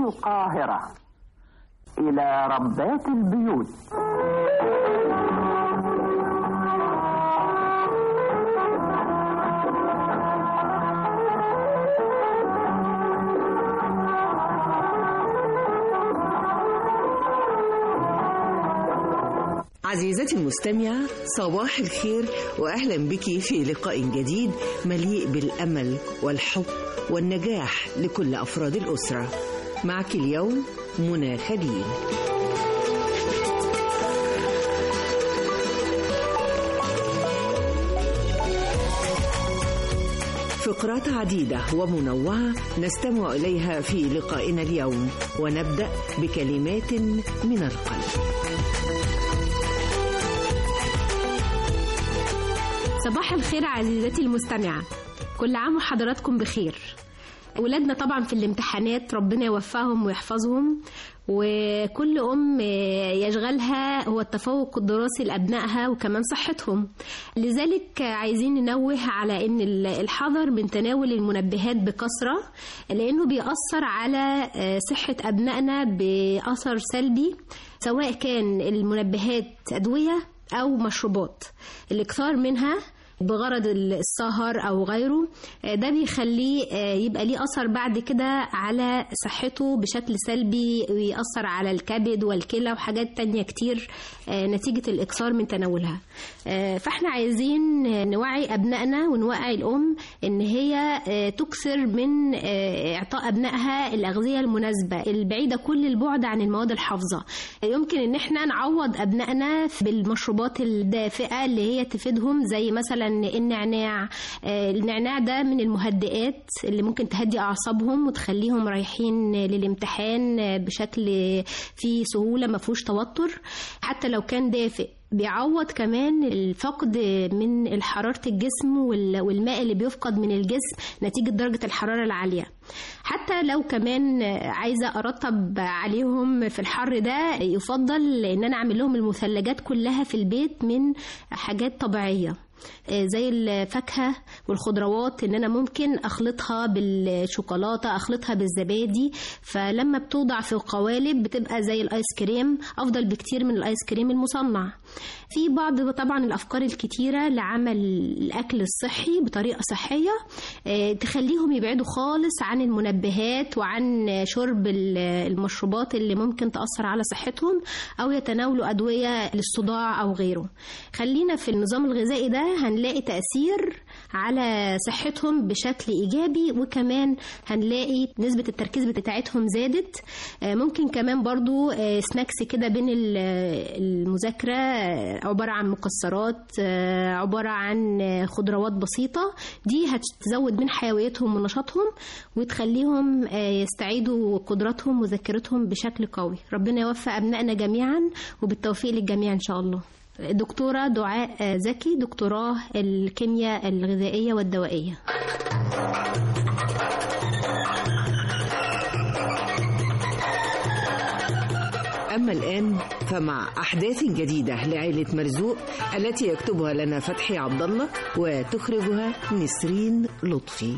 القاهرة إلى ربات البيوت عزيزتي المستمعة صباح الخير وأهلا بك في لقاء جديد مليء بالأمل والحب والنجاح لكل أفراد الأسرة معك اليوم منى خليل فقرات عديدة ومنوعة نستمع إليها في لقائنا اليوم ونبدأ بكلمات من القلب صباح الخير عزيزتي المستمعة كل عام وحضراتكم بخير ولادنا طبعا في الامتحانات ربنا يوفقهم ويحفظهم وكل أم يشغلها هو التفوق الدراسي لأبنائها وكمان صحتهم لذلك عايزين ننوه على أن الحذر من تناول المنبهات بكثرة لأنه بيأثر على صحة أبنائنا بأثر سلبي سواء كان المنبهات أدوية أو مشروبات الإكثار منها بغرض السهر او غيره ده بيخليه يبقى ليه اثر بعد كده على صحته بشكل سلبي ويأثر على الكبد والكلى وحاجات تانية كتير نتيجة الإكثار من تناولها فاحنا عايزين نوعي أبنائنا ونوعي الأم إن هي تكثر من إعطاء أبنائها الأغذية المناسبة البعيدة كل البعد عن المواد الحافظة يمكن إن احنا نعوض أبنائنا بالمشروبات الدافئة اللي هي تفيدهم زي مثلا النعناع النعناع ده من المهدئات اللي ممكن تهدي أعصابهم وتخليهم رايحين للامتحان بشكل فيه سهولة ما فيهوش توتر حتى لو كان دافئ بيعوض كمان الفقد من حرارة الجسم والماء اللي بيفقد من الجسم نتيجة درجة الحرارة العالية حتى لو كمان عايزة أرطب عليهم في الحر ده يفضل إن أنا أعمل لهم المثلجات كلها في البيت من حاجات طبيعية زي الفاكهة والخضروات ان انا ممكن اخلطها بالشوكولاتة اخلطها بالزبادي فلما بتوضع في قوالب بتبقى زي الايس كريم افضل بكتير من الايس كريم المصنع في بعض طبعا الافكار الكتيرة لعمل الاكل الصحي بطريقة صحية تخليهم يبعدوا خالص عن المنبهات وعن شرب المشروبات اللي ممكن تأثر على صحتهم او يتناولوا ادوية للصداع او غيره خلينا في النظام الغذائي ده هنلاقي تأثير على صحتهم بشكل إيجابي وكمان هنلاقي نسبة التركيز بتاعتهم زادت ممكن كمان برضو سناكس كده بين المذاكرة عبارة عن مكسرات عبارة عن خضروات بسيطة دي هتزود من حيويتهم ونشاطهم وتخليهم يستعيدوا قدراتهم وذاكرتهم بشكل قوي ربنا يوفق أبنائنا جميعا وبالتوفيق للجميع إن شاء الله دكتورة دعاء زكي دكتوراه الكيمياء الغذائية والدوائية أما الآن فمع أحداث جديدة لعائلة مرزوق التي يكتبها لنا فتحي عبد الله وتخرجها نسرين لطفي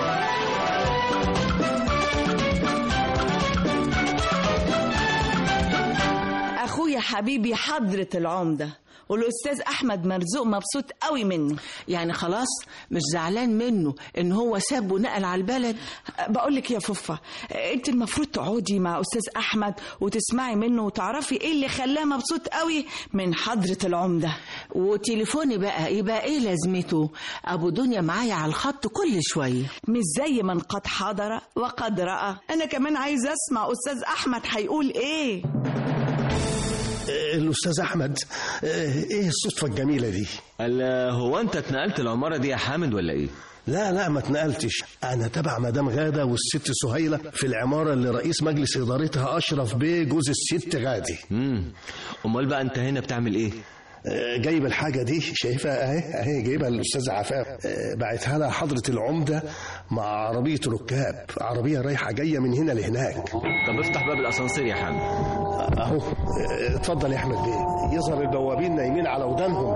اخويا حبيبي حضرة العمدة والاستاذ احمد مرزوق مبسوط قوي منه يعني خلاص مش زعلان منه ان هو ساب ونقل على البلد بقول لك يا فوفا انت المفروض تقعدي مع استاذ احمد وتسمعي منه وتعرفي ايه اللي خلاه مبسوط قوي من حضرة العمدة وتليفوني بقى يبقى ايه لازمته ابو دنيا معايا على الخط كل شويه مش زي من قد حضر وقد راى انا كمان عايزه اسمع استاذ احمد هيقول ايه الأستاذ أحمد إيه الصدفة الجميلة دي؟ هو أنت اتنقلت العمارة دي يا حامد ولا إيه؟ لا لا ما اتنقلتش أنا تبع مدام غادة والست سهيلة في العمارة اللي رئيس مجلس إدارتها أشرف بيه جوز الست غادي امم أمال بقى أنت هنا بتعمل إيه؟ جايب الحاجة دي شايفها اهي اهي جايبها الأستاذ عفاف بعتها لها حضرة العمدة مع عربية ركاب عربية رايحة جاية من هنا لهناك طب افتح باب الأسانسير يا حامد أهو اتفضل يا أحمد بيه يظهر البوابين نايمين على ودانهم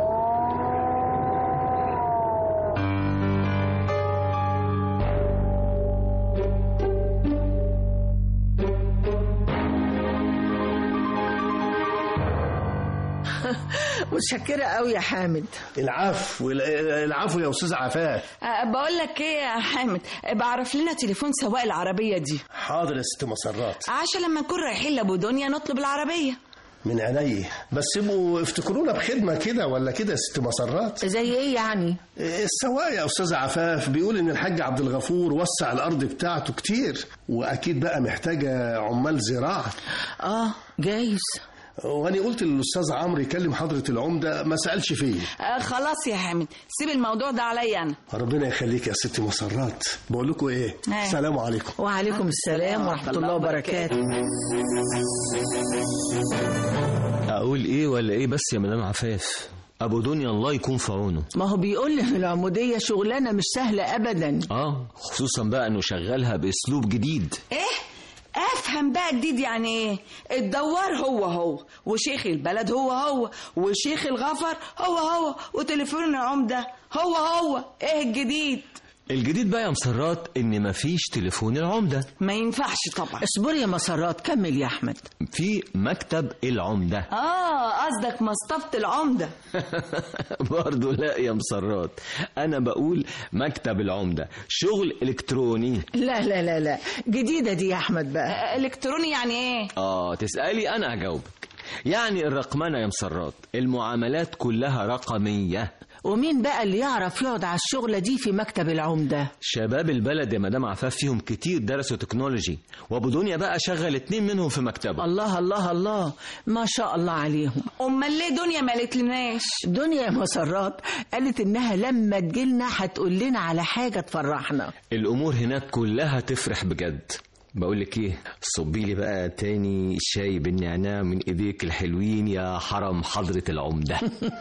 متشكرة قوي يا حامد العفو العفو يا استاذ عفاف أه بقول لك ايه يا حامد بعرف لنا تليفون سواق العربيه دي حاضر يا ست مسرات عشان لما نكون رايحين لابو دنيا نطلب العربيه من عيني بس يبقوا افتكرونا بخدمه كده ولا كده يا ست مسرات زي ايه يعني السواق يا استاذ عفاف بيقول ان الحاج عبد الغفور وسع الارض بتاعته كتير واكيد بقى محتاجه عمال زراعه اه جايز وانا قلت للاستاذ عمرو يكلم حضره العمده ما سالش فيا أه خلاص يا حامد سيب الموضوع ده عليا انا ربنا يخليك يا ست مسرات بقول لكم ايه أيوة. السلام عليكم وعليكم السلام ورحمة الله وبركاته اقول ايه ولا ايه بس يا مدام عفاف ابو دنيا الله يكون في عونه ما هو بيقول لي في العمودية شغلانة مش سهلة أبدا اه خصوصا بقى انه شغلها باسلوب جديد ايه افهم بقى جديد يعني ايه الدوار هو هو وشيخ البلد هو هو وشيخ الغفر هو هو وتليفون العمده هو هو ايه الجديد الجديد بقى يا مسرات ان مفيش تليفون العمده ما ينفعش طبعا اصبري يا مسرات كمل يا أحمد في مكتب العمده اه قصدك مصطفة العمده برضه لا يا مسرات انا بقول مكتب العمده شغل الكتروني لا لا لا لا جديدة دي يا أحمد بقى آه، الكتروني يعني ايه اه تسالي انا هجاوبك يعني الرقمنه يا مسرات المعاملات كلها رقميه ومين بقى اللي يعرف يقعد على الشغلة دي في مكتب العمدة شباب البلد يا مدام عفاف فيهم كتير درسوا تكنولوجي وابو دنيا بقى شغل اتنين منهم في مكتبه الله الله الله ما شاء الله عليهم امال ليه دنيا ما قالتلناش دنيا يا مسرات قالت إنها لما تجيلنا هتقول لنا على حاجة تفرحنا الامور هناك كلها تفرح بجد بقول لك ايه صبي لي بقى تاني شاي بالنعناع من ايديك الحلوين يا حرم حضره العمده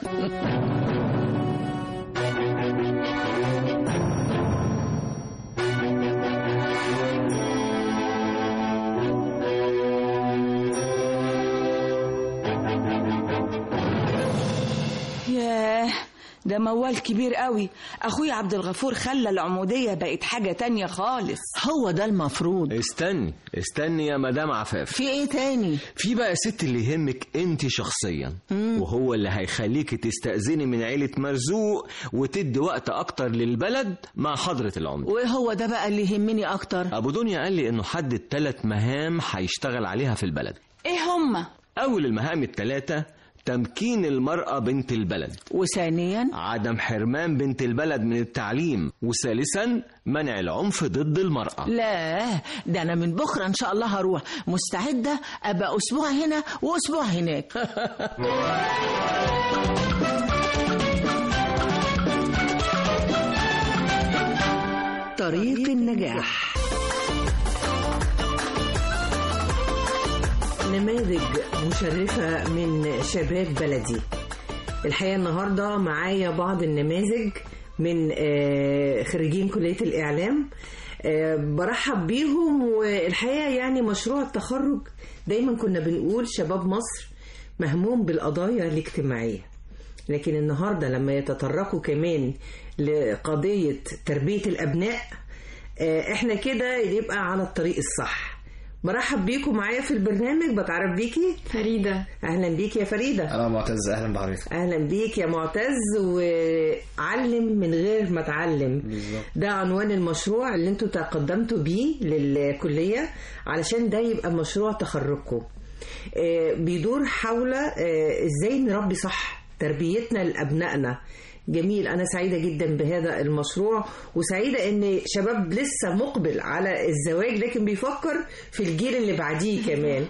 ياه ده موال كبير قوي اخويا عبد الغفور خلى العموديه بقت حاجه تانية خالص هو ده المفروض استني استني يا مدام عفاف في ايه تاني في بقى ست اللي يهمك انت شخصيا وهو اللي هيخليك تستأذني من عيلة مرزوق وتدي وقت اكتر للبلد مع حضرة العمدة وايه هو ده بقى اللي يهمني اكتر ابو دنيا قال لي انه حدد ثلاث مهام هيشتغل عليها في البلد ايه هما اول المهام الثلاثة تمكين المرأة بنت البلد وثانيا عدم حرمان بنت البلد من التعليم وثالثا منع العنف ضد المرأة لا ده انا من بكره ان شاء الله هروح مستعده ابقى اسبوع هنا واسبوع هناك طريق النجاح نماذج مشرفة من شباب بلدي الحقيقة النهاردة معايا بعض النماذج من آه، خريجين كلية الإعلام آه، برحب بيهم والحقيقة يعني مشروع التخرج دايما كنا بنقول شباب مصر مهموم بالقضايا الاجتماعية لكن النهاردة لما يتطرقوا كمان لقضية تربية الأبناء آه، احنا كده يبقى على الطريق الصح برحب بيكم معايا في البرنامج بتعرف بيكي فريدة اهلا بيك يا فريده انا معتز اهلا بحضرتك اهلا بيك يا معتز وعلم من غير ما تعلم بالظبط. ده عنوان المشروع اللي انتوا تقدمتوا بيه للكليه علشان ده يبقى مشروع تخرجكم آه، بيدور حول آه، ازاي نربي صح تربيتنا لابنائنا جميل انا سعيده جدا بهذا المشروع وسعيده ان شباب لسه مقبل على الزواج لكن بيفكر في الجيل اللي بعديه كمان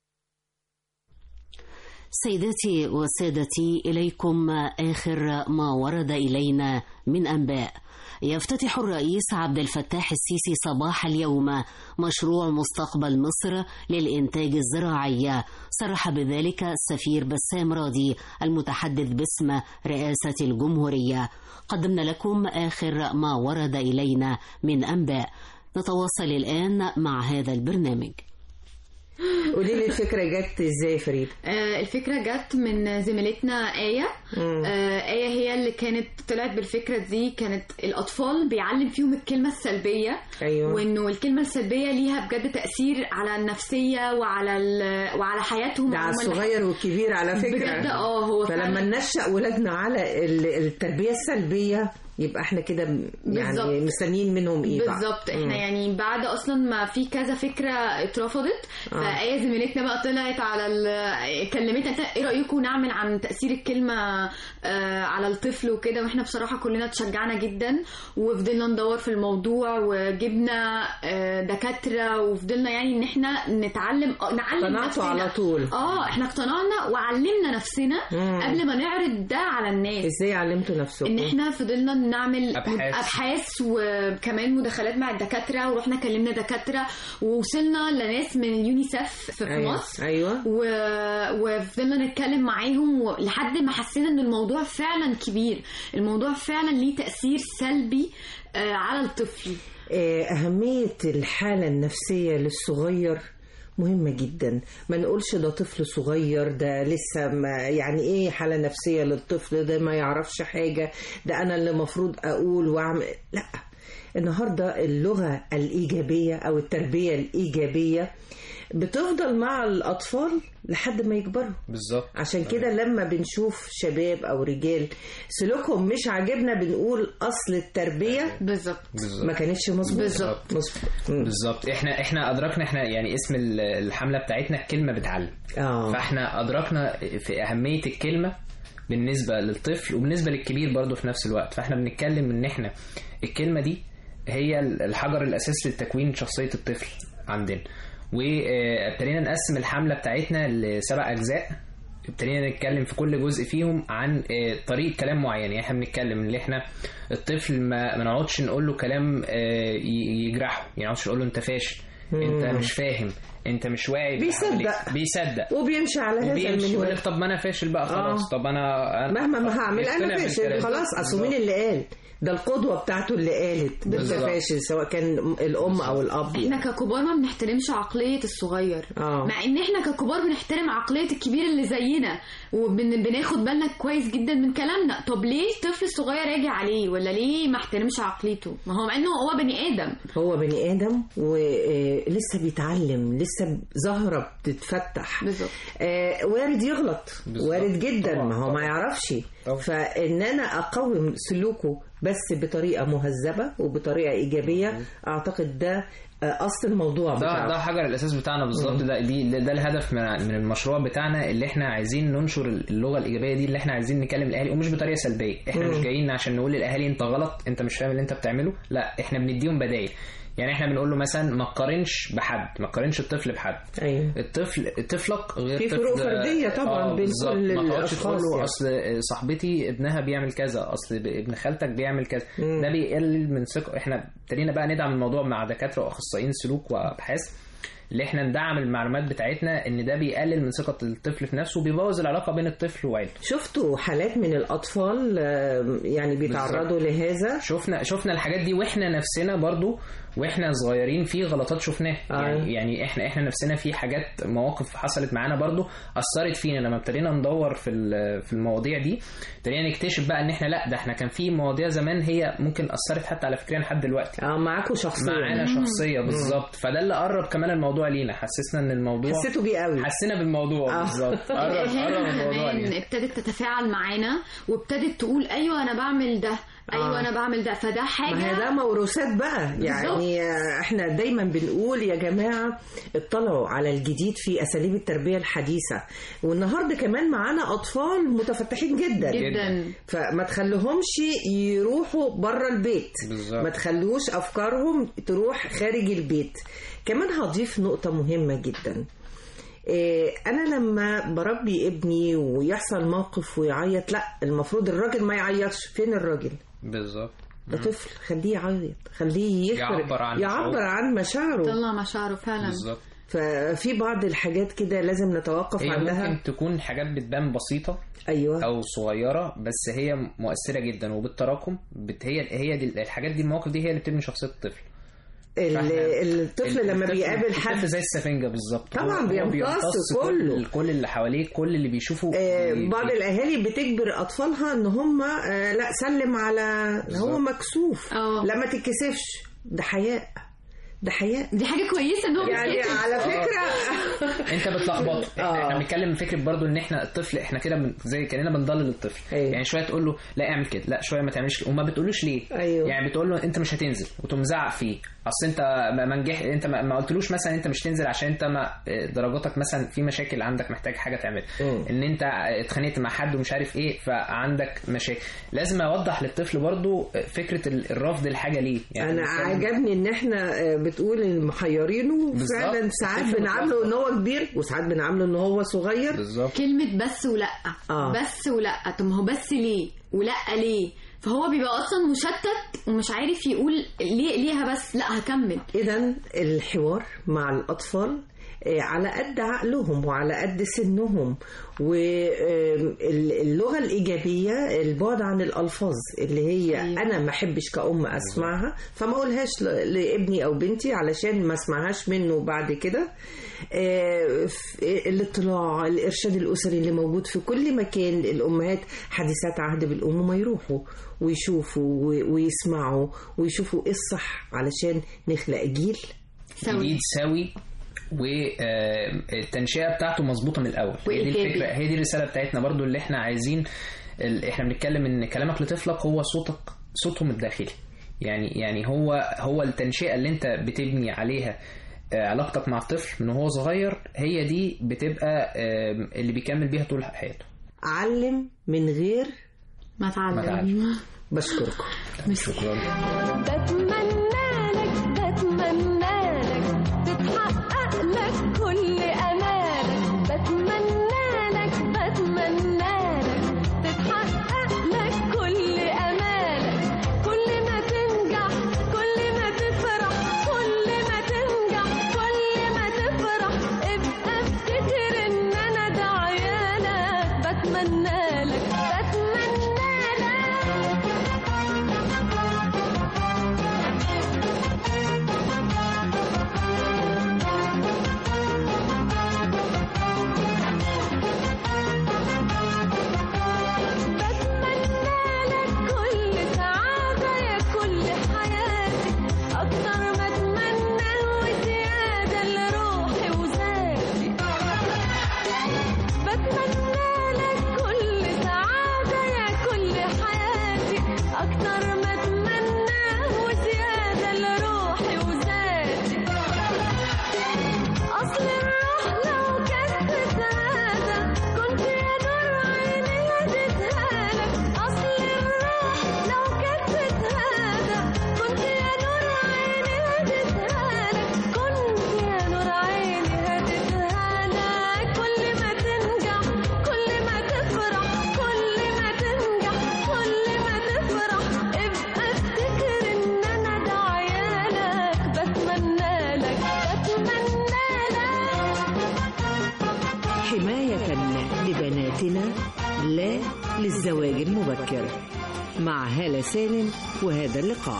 سيداتي وسادتي إليكم آخر ما ورد إلينا من أنباء يفتتح الرئيس عبد الفتاح السيسي صباح اليوم مشروع مستقبل مصر للإنتاج الزراعي صرح بذلك السفير بسام راضي المتحدث باسم رئاسة الجمهورية قدمنا لكم آخر ما ورد إلينا من أنباء نتواصل الآن مع هذا البرنامج قولي لي الفكره جت ازاي يا فريده آه، الفكرة جت من زميلتنا آية آه آية هي اللي كانت طلعت بالفكرة دي كانت الأطفال بيعلم فيهم الكلمة السلبية أيوة. وإنه الكلمة السلبية ليها بجد تأثير على النفسية وعلى ال- وعلى حياتهم ده على عموماً. الصغير والكبير على فكرة بجد اه هو فلما فعلاً- ننشأ ولادنا على ال- التربية السلبية يبقى احنا كده م- يعني بالظبط. مستنيين منهم ايه بقى؟ بالظبط مم. احنا يعني بعد اصلا ما في كذا فكره اترفضت آه. فايه زميلتنا بقى طلعت على ال- كلمتنا قالت لها ايه رايكم نعمل عن تاثير الكلمه آه، على الطفل وكده واحنا بصراحه كلنا اتشجعنا جدا وفضلنا ندور في الموضوع وجبنا آه، دكاتره وفضلنا يعني ان احنا نتعلم آه، نعلم اقتنعتوا نفسنا على طول. اه احنا اقتنعنا وعلمنا نفسنا مم. قبل ما نعرض ده على الناس ازاي علمتوا نفسكم؟ ان احنا فضلنا نعمل أبحاث. ابحاث وكمان مداخلات مع الدكاتره ورحنا كلمنا دكاتره ووصلنا لناس من اليونيسف في أيوة. مصر ايوه و... وفضلنا نتكلم معاهم و- لحد ما حسينا ان الموضوع فعلا كبير الموضوع فعلا ليه تاثير سلبي آه، على الطفل آه، أهمية الحالة النفسية للصغير مهمة جدا ما نقولش ده طفل صغير ده لسه ما يعني ايه حالة نفسية للطفل ده ما يعرفش حاجة ده انا اللي مفروض اقول واعمل لا النهاردة اللغة الإيجابية أو التربية الإيجابية بتفضل مع الأطفال لحد ما يكبروا بالظبط عشان كده لما بنشوف شباب او رجال سلوكهم مش عاجبنا بنقول اصل التربيه بالظبط ما كانتش مظبوطه بالظبط مظبوط. بالظبط احنا احنا ادركنا احنا يعني اسم ال- الحمله بتاعتنا كلمه بتعلم اه فاحنا ادركنا في اهميه الكلمه بالنسبه للطفل وبالنسبه للكبير برضه في نفس الوقت فاحنا بنتكلم ان احنا الكلمه دي هي الحجر الاساس لتكوين شخصيه الطفل عندنا وابتدينا نقسم الحمله بتاعتنا لسبع اجزاء ابتدينا نتكلم في كل جزء فيهم عن آه، طريقه كلام معين يعني احنا بنتكلم ان احنا الطفل ما ما نقعدش نقول له كلام آه، ي- يجرحه يعني ما نقعدش نقول له انت فاشل انت مم. مش فاهم انت مش واعي بيصدق. بحواليك. بيصدق وبيمشي على هذا وبيمشي يقول المنوال لك طب ما انا فاشل بقى خلاص آه. طب انا أنا- مهما ما هعمل يقتنع انا فاشل بالكلام. خلاص اصل مين اللي قال ده القدوه بتاعته اللي قالت ده بالظبط. فاشل سواء كان الام او الاب احنا ككبار ما بنحترمش عقلية الصغير آه. مع ان احنا ككبار بنحترم عقلية الكبير اللي زينا وبناخد بالنا كويس جدا من كلامنا طب ليه الطفل الصغير راجع عليه ولا ليه ما احترمش عقليته ما هو مع انه هو بني ادم هو بني ادم ولسه بيتعلم لسه زهره بتتفتح بالظبط آه وارد يغلط بالظبط. وارد جدا طبعاً، ما هو ما طبعاً. يعرفش طبعاً. فان انا اقوم سلوكه بس بطريقه مهذبه وبطريقه ايجابيه اعتقد ده آه، اصل الموضوع ده بتاعه ده حجر الاساس بتاعنا بالظبط ده دي ده الهدف من من المشروع بتاعنا اللي احنا عايزين ننشر اللغه الايجابيه دي اللي احنا عايزين نكلم الاهالي ومش بطريقه سلبيه احنا مش مم. جايين عشان نقول للاهالي انت غلط انت مش فاهم اللي انت بتعمله لا احنا بنديهم بدايل يعني احنا بنقول له مثلا ما تقارنش بحد ما تقارنش الطفل بحد ايوه الطفل طفلك غير في طفل- فروق فردية طبعاً آه، بين بالظبط. كل ما تقعدش الأشخاص تقول له يعني. اصل صاحبتي ابنها بيعمل كذا اصل ابن خالتك بيعمل كذا مم. ده بيقلل من ثقه احنا ابتدينا بقى ندعم الموضوع مع دكاتره واخصائيين سلوك وابحاث اللي احنا ندعم المعلومات بتاعتنا ان ده بيقلل من ثقه الطفل في نفسه وبيبوظ العلاقه بين الطفل وعيلته شفتوا حالات من الاطفال آه، يعني بيتعرضوا لهذا شفنا شفنا الحاجات دي واحنا نفسنا برضو واحنا صغيرين في غلطات شفناها آه. يعني يعني احنا احنا نفسنا في حاجات مواقف حصلت معانا برضو اثرت فينا لما ابتدينا ندور في ال- في المواضيع دي ابتدينا نكتشف بقى ان احنا لا ده احنا كان في مواضيع زمان هي ممكن اثرت حتى على فكرنا لحد دلوقتي اه معاكم شخصيا معانا شخصيه بالظبط فده اللي قرب كمان الموضوع لينا حسسنا ان الموضوع حسيتوا بيه قوي حسينا بالموضوع آه. بالظبط قرب قرب الموضوع كمان لينا ابتدت تتفاعل معانا وابتدت تقول ايوه انا بعمل ده ايوه آه. انا بعمل ده فده ما حاجه هي ده موروثات بقى يعني آه، احنا دايما بنقول يا جماعه اطلعوا على الجديد في اساليب التربيه الحديثه والنهارده كمان معانا اطفال متفتحين جدا جدا فما تخليهمش يروحوا بره البيت بالظبط. ما تخلوش افكارهم تروح خارج البيت كمان هضيف نقطه مهمه جدا إيه، انا لما بربي ابني ويحصل موقف ويعيط لا المفروض الراجل ما يعيطش فين الراجل بالظبط ده طفل خليه يعيط خليه يخرج يعبر عن يعبر شعوره. عن مشاعره طلع مشاعره فعلا بالظبط ففي بعض الحاجات كده لازم نتوقف هي عندها ممكن تكون حاجات بتبان بسيطه ايوه او صغيره بس هي مؤثره جدا وبالتراكم بت هي هي دي الحاجات دي المواقف دي هي اللي بتبني شخصيه الطفل ال- فإحنا- الطفل لما الطفل- بيقابل حد الطفل زي السفنجة بالظبط طبعاً هو- هو بيمتص كل- كله. كل اللي حواليه كل اللي بيشوفه آه، بي- بعض بي- الاهالي بتجبر اطفالها ان هم آه، لا سلم على هو بالظبط. مكسوف لا ما تتكسفش ده حياء ده حياء دي حاجه كويسه ان هو يعني بيتكسف. على فكره انت بتلخبطه احنا, احنا بنتكلم في فكره برضو ان احنا الطفل احنا كده بن... زي كاننا بنضلل الطفل يعني شويه تقول له لا اعمل كده لا شويه ما تعملش كده وما بتقولوش ليه أيوه. يعني بتقول له انت مش هتنزل وتقوم مزعق فيه اصل انت ما ما نجح انت ما, ما قلتلوش مثلا انت مش تنزل عشان انت ما درجاتك مثلا في مشاكل عندك محتاج حاجه تعمل ان انت اتخانقت مع حد ومش عارف ايه فعندك مشاكل لازم اوضح للطفل برضو فكره ال- الرفض الحاجه ليه انا بنتكلم- عجبني ان احنا آه، بتقول ان محيرينه بالظبط. فعلا ساعات الطفل بنعامله ان هو كبير وساعات بنعامله ان هو صغير بالظبط كلمة بس ولا آه. بس ولا طب ما هو بس ليه ولا ليه فهو بيبقى اصلا مشتت ومش عارف يقول ليه ليها بس لا هكمل اذا الحوار مع الاطفال آه، على قد عقلهم وعلى قد سنهم واللغة الإيجابية البعد عن الألفاظ اللي هي أنا ما أحبش كأم أسمعها فما أقولهاش ل- لابني أو بنتي علشان ما أسمعهاش منه بعد كده آه، ف- الاطلاع الإرشاد الأسري اللي موجود في كل مكان الأمهات حديثات عهد بالأم ما يروحوا ويشوفوا و- ويسمعوا ويشوفوا إيه الصح علشان نخلق جيل جديد سوي والتنشئه بتاعته مظبوطه من الاول هي دي وإيجابي. الفكره هي دي الرساله بتاعتنا برضو اللي احنا عايزين ال- احنا بنتكلم ان كلامك لطفلك هو صوتك صوتهم الداخلي يعني يعني هو هو التنشئه اللي انت بتبني عليها آه، علاقتك مع الطفل من وهو صغير هي دي بتبقى آم، اللي بيكمل بيها طول حياته علم من غير ما ما تعلم. بشكركم شكرا بتمنى لك بتمنى لك تتحقق لك كل امالك بتمنى لك بتمنى لك تتحقق لك كل امالك كل ما تنجح كل ما تفرح كل ما تنجح كل ما تفرح ابقى افتكر ان انا ده عيالك بتمنى لك بتمنى لك كل سعادة يا كل حياتي أكتر ما أتمنى وزيادة لروحي وذاتي بتمنى لك كل سعادة يا كل حياتي أكتر ما أتمنى وزيادة لروحي وذاتي أصل الروح لو كانت تتهادى كنت يا نور عيني هديتها لك أصل الروح لو كانت تتهادى كنت يا نور عيني هديتها لك كنت يا نور عيني هديتها لك كل ما تنجح كل ما تفرح كل ما تنجح كل ما تفرح ابقى افتكر ان انا ده عيالك بتمنى لك بتمنى حماية لبناتنا لا للزواج المبكر مع هالة سالم وهذا اللقاء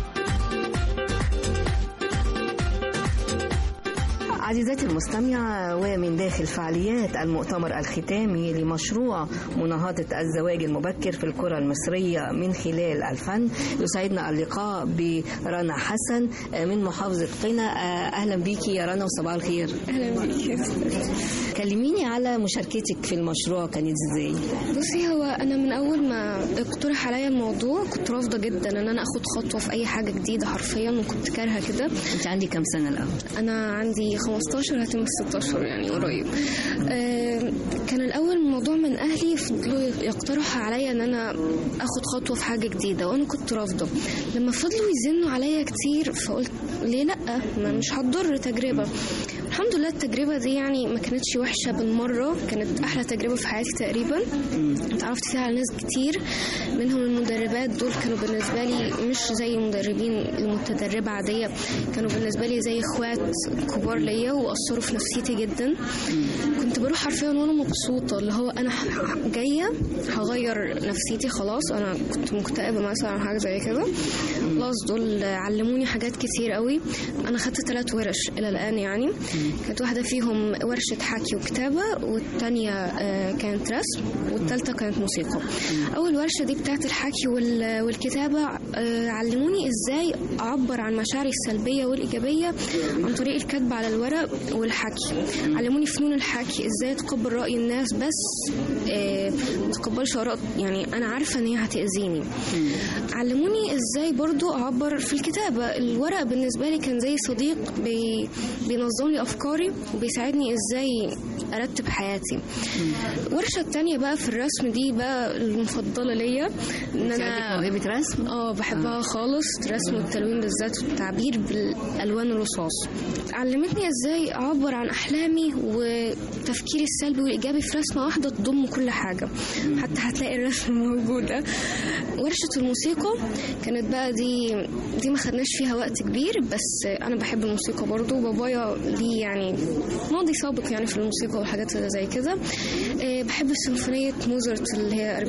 عزيزاتي المستمعة ومن داخل فعاليات المؤتمر الختامي لمشروع مناهضة الزواج المبكر في القرى المصرية من خلال الفن يسعدنا اللقاء برنا حسن من محافظة قنا أهلا بيكي يا رنا وصباح الخير اهلا بيكي كلميني على مشاركتك في المشروع كانت ازاي بصي هو انا من اول ما اقترح عليا الموضوع كنت رافضه جدا ان انا اخد خطوه في اي حاجه جديده حرفيا وكنت كارهه كده انت عندي كام سنه الاول انا عندي 15 هتم 16 يعني قريب آه، كان الاول الموضوع من اهلي فضلوا يقترحوا عليا ان انا اخد خطوه في حاجه جديده وانا كنت رافضه لما فضلوا يزنوا عليا كتير فقلت ليه لا ما مش هتضر تجربه الحمد لله التجربة دي يعني ما كانتش وحشة بالمرة كانت أحلى تجربة في حياتي تقريبا اتعرفت فيها على ناس كتير منهم المدربات دول كانوا بالنسبة لي مش زي مدربين المتدربة عادية كانوا بالنسبة لي زي اخوات كبار ليا وأثروا في نفسيتي جدا كنت بروح حرفيا وأنا مبسوطة اللي هو أنا ح- جاية هغير نفسيتي خلاص أنا كنت مكتئبة مثلا أو حاجة زي كده خلاص دول علموني حاجات كتير قوي أنا خدت ثلاث ورش إلى الآن يعني كانت واحدة فيهم ورشة حكي وكتابة والتانية آه، كانت رسم والتالتة كانت موسيقى أول ورشة دي بتاعت الحكي وال- والكتابة آه، علموني إزاي أعبر عن مشاعري السلبية والإيجابية عن طريق الكتب على الورق والحكي علموني فنون الحكي إزاي أتقبل رأي الناس بس آه، ما أتقبلش آراء يعني أنا عارفة إن هي هتأذيني علموني إزاي برضو أعبر في الكتابة الورق بالنسبة لي كان زي صديق بي بينظم لي أفكاري وبيساعدني إزاي أرتب حياتي الورشة التانية بقى في الرسم دي بقى المفضلة ليا إن أنت أنا عندك موهبة رسم؟ اه بحبها خالص الرسم والتلوين بالذات والتعبير بالألوان الرصاص علمتني ازاي اعبر عن احلامي وتفكيري السلبي والايجابي في رسمه واحده تضم كل حاجه حتى هتلاقي الرسم موجوده ورشه الموسيقى كانت بقى دي دي ما خدناش فيها وقت كبير بس انا بحب الموسيقى برضو بابايا ليه يعني ماضي سابق يعني في الموسيقى والحاجات اللي زي كده آه، بحب سيمفونيه موزارت اللي هي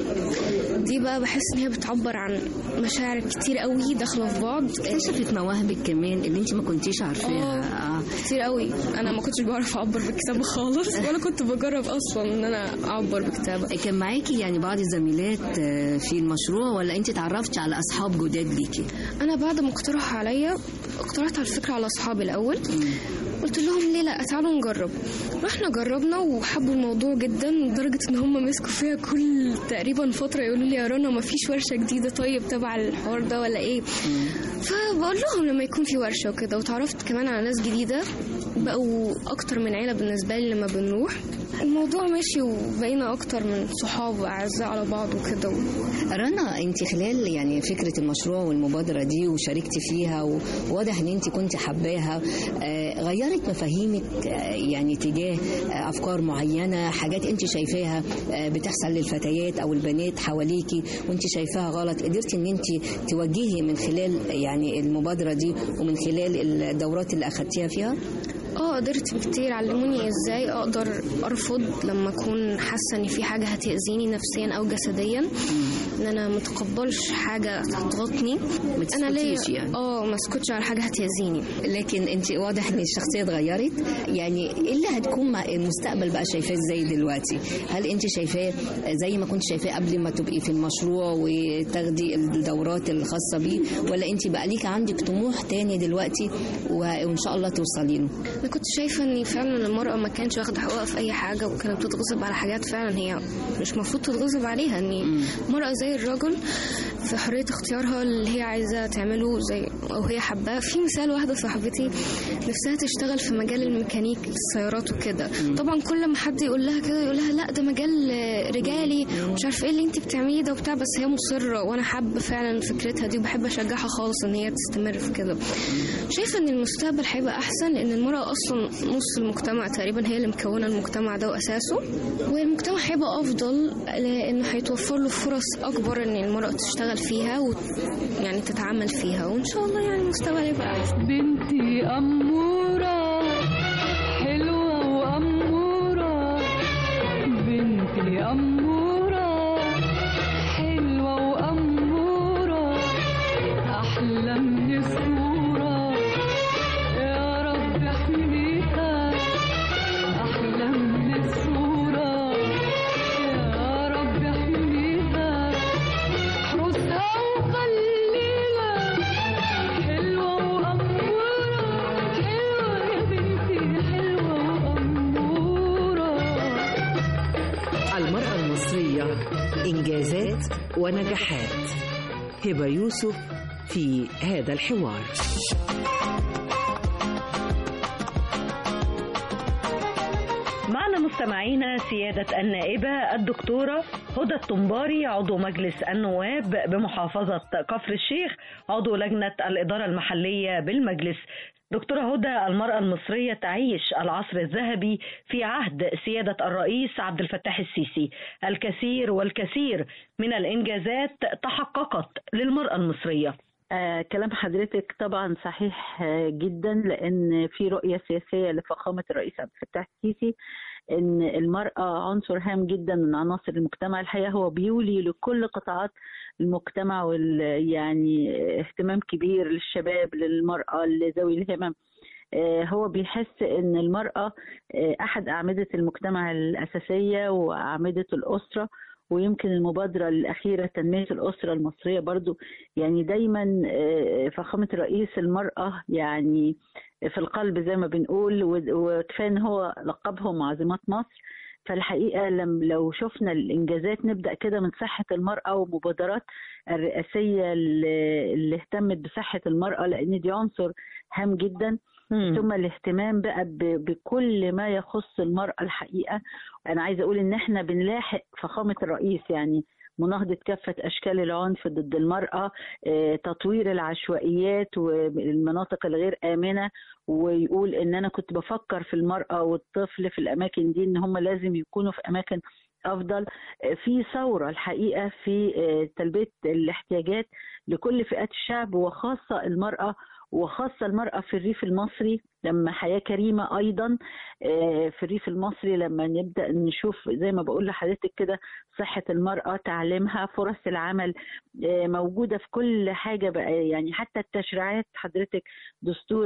40 دي بقى بحس ان هي بتعبر عن مشاعر كتير قوي داخله في بعض اكتشفت مواهبك كمان اللي انت ما كنتيش عارفاها اه كتير قوي انا ما كنتش بعرف اعبر بالكتابه خالص ولا كنت بجرب اصلا ان انا اعبر بكتابه كان معاكي يعني بعض الزميلات آه، في المشروع ولا انت اتعرفتي على اصحاب جداد ليكي انا بعد ما اقترح عليا اقترحت على الفكره على اصحابي الاول قلت لهم ليه لا تعالوا نجرب رحنا جربنا وحبوا الموضوع جدا لدرجه ان هم مسكوا فيها كل تقريبا فتره يقولوا لي يا رنا ما فيش ورشه جديده طيب تبع الحوار ده ولا ايه فبقول لهم لما يكون في ورشه وكده وتعرفت كمان على ناس جديده بقوا اكتر من عيله بالنسبه لي لما بنروح الموضوع ماشي وبقينا اكتر من صحاب واعزاء على بعض وكده رنا انت خلال يعني فكره المشروع والمبادره دي وشاركتي فيها وواضح ان انت كنت حباها آه، غيرت مفاهيمك آه، يعني تجاه آه، افكار معينه حاجات انت شايفاها آه، بتحصل للفتيات او البنات حواليكي وانت شايفاها غلط قدرتي ان انت توجهي من خلال يعني المبادره دي ومن خلال الدورات اللي اخدتيها فيها اه قدرت كتير علموني ازاي اقدر ارفض لما اكون حاسه ان في حاجه هتاذيني نفسيا او جسديا ان انا متقبلش حاجه هتضغطني انا ليا تسكتيش يعني. اه ما اسكتش على حاجه هتاذيني لكن انت واضح ان الشخصيه اتغيرت يعني ايه اللي هتكون مع المستقبل بقى شايفاه ازاي دلوقتي هل انت شايفاه زي ما كنت شايفاه قبل ما تبقي في المشروع وتاخدي الدورات الخاصه بيه ولا انت بقى ليك عندك طموح تاني دلوقتي وان شاء الله توصلي له انا كنت شايفه ان فعلا المراه ما كانتش واخده حقوقها في اي حاجه وكانت بتتغصب على حاجات فعلا هي مش المفروض تتغصب عليها ان المراه زي الرجل في حريه اختيارها اللي هي عايزه تعمله زي او هي حباه في مثال واحده صاحبتي نفسها تشتغل في مجال الميكانيك السيارات وكده طبعا كل ما حد يقول لها كده يقول لها لا ده مجال رجالي مش عارفه ايه اللي انت بتعمليه ده وبتاع بس هي مصره وانا حابه فعلا فكرتها دي وبحب اشجعها خالص ان هي تستمر في كده شايفه ان المستقبل هيبقى احسن لان المراه اصلا نص المجتمع تقريبا هي اللي مكونه المجتمع ده واساسه والمجتمع هيبقى افضل لانه هيتوفر له فرص اكبر ان المراه تشتغل فيها و يعني تتعامل فيها وان شاء الله يعني المستقبل يبقى احسن بنتي أمورة حلوة وأمورة بنتي أمورة حلوة وأمورة أحلى من الصورة يا رب احميها أحلى من الصورة يا رب احميها احرسها وخليها حلوة وأمورة حلوة يا بنتي حلوة وأمورة المرأة المصرية إنجازات ونجاحات هبة يوسف في هذا الحوار معنا مستمعينا سيادة النائبة الدكتورة هدى الطنباري عضو مجلس النواب بمحافظة كفر الشيخ عضو لجنة الإدارة المحلية بالمجلس دكتورة هدى المرأة المصرية تعيش العصر الذهبي في عهد سيادة الرئيس عبد الفتاح السيسي الكثير والكثير من الإنجازات تحققت للمرأة المصرية آه كلام حضرتك طبعا صحيح آه جدا لان في رؤيه سياسيه لفخامه الرئيس عبد الفتاح السيسي ان المراه عنصر هام جدا من عناصر المجتمع الحقيقه هو بيولي لكل قطاعات المجتمع وال يعني اهتمام كبير للشباب للمراه لذوي الهمم آه هو بيحس ان المراه احد اعمده المجتمع الاساسيه واعمده الاسره ويمكن المبادرة الأخيرة تنمية الأسرة المصرية برضو يعني دايما فخامة الرئيس المرأة يعني في القلب زي ما بنقول وكفاية ان هو لقبهم عاصمات مصر فالحقيقة لم لو شفنا الإنجازات نبدأ كده من صحة المرأة ومبادرات الرئاسية اللي اهتمت بصحة المرأة لأن دي عنصر هام جدا مم. ثم الاهتمام بقى بكل ما يخص المرأة الحقيقة أنا عايزة أقول إن إحنا بنلاحق فخامة الرئيس يعني مناهضة كافة أشكال العنف ضد المرأة تطوير العشوائيات والمناطق الغير آمنة ويقول إن أنا كنت بفكر في المرأة والطفل في الأماكن دي إن هم لازم يكونوا في أماكن افضل في ثوره الحقيقه في تلبيه الاحتياجات لكل فئات الشعب وخاصه المراه وخاصة المرأة في الريف المصري لما حياة كريمة أيضا في الريف المصري لما نبدأ نشوف زي ما بقول لحضرتك كده صحة المرأة تعليمها فرص العمل موجودة في كل حاجة بقى يعني حتى التشريعات حضرتك دستور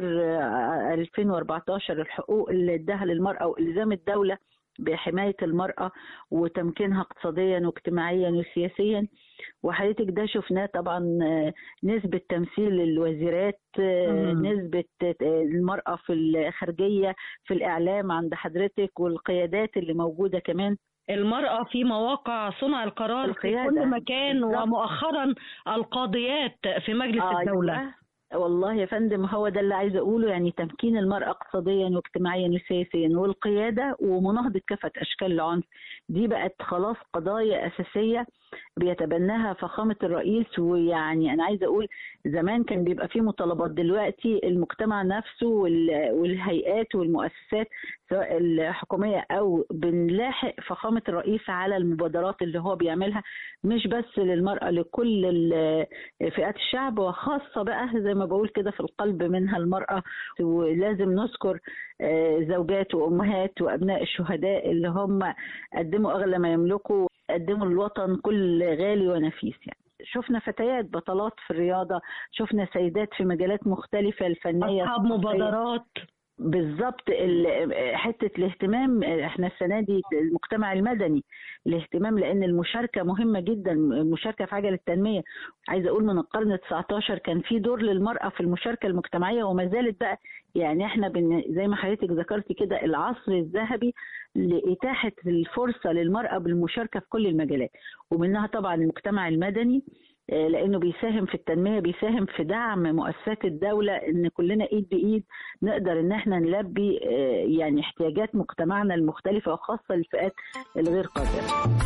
2014 الحقوق اللي اداها للمرأة والزام الدولة بحماية المرأة وتمكينها اقتصاديا واجتماعيا وسياسيا وحضرتك ده شفناه طبعا نسبة تمثيل الوزيرات نسبة المرأة في الخارجية في الإعلام عند حضرتك والقيادات اللي موجودة كمان المرأة في مواقع صنع القرار في كل مكان بالزبط. ومؤخرا القاضيات في مجلس آه الدولة والله يا فندم هو ده اللي عايزه اقوله يعني تمكين المراه اقتصاديا واجتماعيا وسياسيا والقياده ومناهضه كافه اشكال العنف دي بقت خلاص قضايا اساسيه بيتبناها فخامه الرئيس ويعني انا عايزه اقول زمان كان بيبقى فيه مطالبات دلوقتي المجتمع نفسه والهيئات والمؤسسات سواء الحكوميه او بنلاحق فخامه الرئيس على المبادرات اللي هو بيعملها مش بس للمراه لكل فئات الشعب وخاصه بقى زي ما بقول كده في القلب منها المراه ولازم نذكر زوجات وامهات وابناء الشهداء اللي هم قدموا اغلى ما يملكوا قدموا للوطن كل غالي ونفيس يعني شفنا فتيات بطلات في الرياضة شفنا سيدات في مجالات مختلفة الفنية أصحاب مبادرات بالظبط حته الاهتمام احنا السنه دي المجتمع المدني الاهتمام لان المشاركه مهمه جدا المشاركه في عجله التنميه عايزه اقول من القرن 19 كان في دور للمراه في المشاركه المجتمعيه وما زالت بقى يعني احنا بن زي ما حضرتك ذكرتي كده العصر الذهبي لاتاحه الفرصه للمراه بالمشاركه في كل المجالات ومنها طبعا المجتمع المدني لانه بيساهم في التنميه بيساهم في دعم مؤسسات الدوله ان كلنا ايد بايد نقدر ان احنا نلبي يعني احتياجات مجتمعنا المختلفه وخاصه الفئات الغير قادره.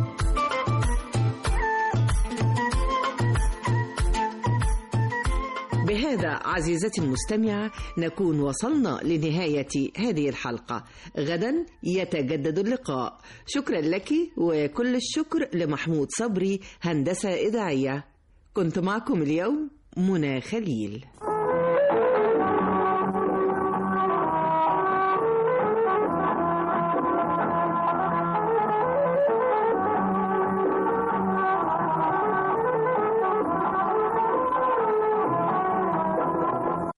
بهذا عزيزتي المستمعة نكون وصلنا لنهاية هذه الحلقة غدا يتجدد اللقاء شكرا لك وكل الشكر لمحمود صبري هندسة إذاعية كنت معكم اليوم منى خليل